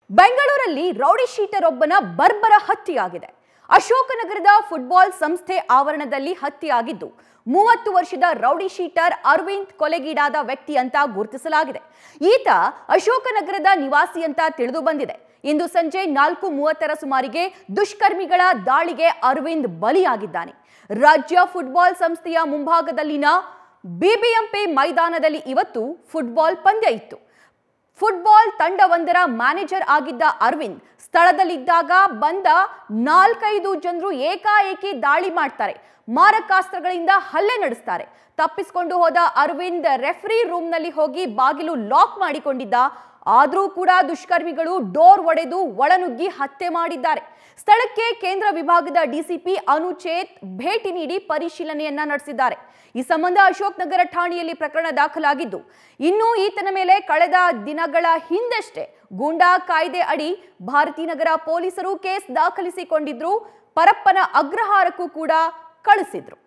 ಬೆಂಗಳೂರಲ್ಲಿ rowdy sheeter ಒಬ್ಬನ ಬರ್ಬರ ಹತ್ಯೆಯಾಗಿದೆ ಅಶೋಕನಗರದ football ಸಂಸ್ಥೆ ಆವರಣದಲ್ಲಿ ಹತ್ಯೆಯಾಗಿದ್ದು ಮೂವತ್ತು ವರ್ಷದ ರೌಡಿ ಶೀಟರ್ ಅರವಿಂದ್ ಕೊಲೆಗೀಡಾದ ವ್ಯಕ್ತಿ ಅಂತ ಗುರುತಿಸಲಾಗಿದೆ ಈತ ಅಶೋಕನಗರದ ನಿವಾಸಿ ಅಂತ ತಿಳಿದು ಬಂದಿದೆ ಇಂದು ಸಂಜೆ ನಾಲ್ಕು ಮೂವತ್ತರ ಸುಮಾರಿಗೆ ದುಷ್ಕರ್ಮಿಗಳ ದಾಳಿಗೆ ಅರವಿಂದ್ ಬಲಿಯಾಗಿದ್ದಾನೆ ರಾಜ್ಯ ಫುಟ್ಬಾಲ್ ಸಂಸ್ಥೆಯ ಮುಂಭಾಗದಲ್ಲಿನ ಬಿಬಿಎಂಪಿ ಮೈದಾನದಲ್ಲಿ ಇವತ್ತು ಫುಟ್ಬಾಲ್ ಪಂದ್ಯ ಇತ್ತು ಫುಟ್ಬಾಲ್ ತಂಡವೊಂದರ ಮ್ಯಾನೇಜರ್ ಆಗಿದ್ದ ಅರವಿಂದ್ ಸ್ಥಳದಲ್ಲಿದ್ದಾಗ ಬಂದ ನಾಲ್ಕೈದು ಜನರು ಏಕಾಏಕಿ ದಾಳಿ ಮಾಡ್ತಾರೆ ಮಾರಕಾಸ್ತ್ರಗಳಿಂದ ಹಲ್ಲೆ ನಡೆಸ್ತಾರೆ ತಪ್ಪಿಸಿಕೊಂಡು ಹೋದ ಅರವಿಂದ್ ರೆಫ್ರಿ ರೂಮ್ನಲ್ಲಿ ಹೋಗಿ ಬಾಗಿಲು ಲಾಕ್ ಮಾಡಿಕೊಂಡಿದ್ದ ಆದರೂ ಕೂಡ ದುಷ್ಕರ್ಮಿಗಳು ಡೋರ್ ಒಡೆದು ಒಳನುಗ್ಗಿ ಹತ್ಯೆ ಮಾಡಿದ್ದಾರೆ ಸ್ಥಳಕ್ಕೆ ಕೇಂದ್ರ ವಿಭಾಗದ ಡಿಸಿಪಿ ಅನುಚೇತ್ ಭೇಟಿ ನೀಡಿ ಪರಿಶೀಲನೆಯನ್ನ ನಡೆಸಿದ್ದಾರೆ ಈ ಸಂಬಂಧ ಅಶೋಕ್ ನಗರ ಠಾಣೆಯಲ್ಲಿ ಪ್ರಕರಣ ದಾಖಲಾಗಿದ್ದು ಇನ್ನು ಈತನ ಮೇಲೆ ಕಳೆದ ದಿನಗಳ ಹಿಂದಷ್ಟೇ ಗೂಂಡಾ ಕಾಯ್ದೆ ಅಡಿ ಭಾರತೀನಗರ ಪೊಲೀಸರು ಕೇಸ್ ದಾಖಲಿಸಿಕೊಂಡಿದ್ರು ಪರಪ್ಪನ ಅಗ್ರಹಾರಕ್ಕೂ ಕೂಡ ಕಳಿಸಿದ್ರು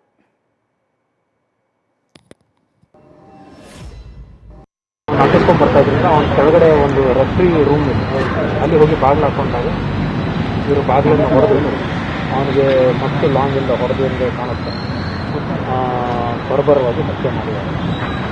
ಹಾಕಿಸ್ಕೊಂಡು ಬರ್ತಾ ಇದ್ರಿಂದ ಅವ್ನ ಕೆಳಗಡೆ ಒಂದು ರೆಫ್ರಿ ರೂಮ್ ಇದೆ ಅಲ್ಲಿ ಹೋಗಿ ಬಾಗಿಲು ಹಾಕೊಂಡಾಗ ಇವರು ಬಾಗಿಲನ್ನು ಹೊಡೆದು ಅವನಿಗೆ ಮತ್ತೆ ಲಾಂಗಿಂದ ಹೊಡೆದು ಎಂದು ಕಾಣುತ್ತೆ ಆ, ಬರ್ಬರವಾಗಿ ಹತ್ಯೆ ಮಾಡಿದ್ದಾರೆ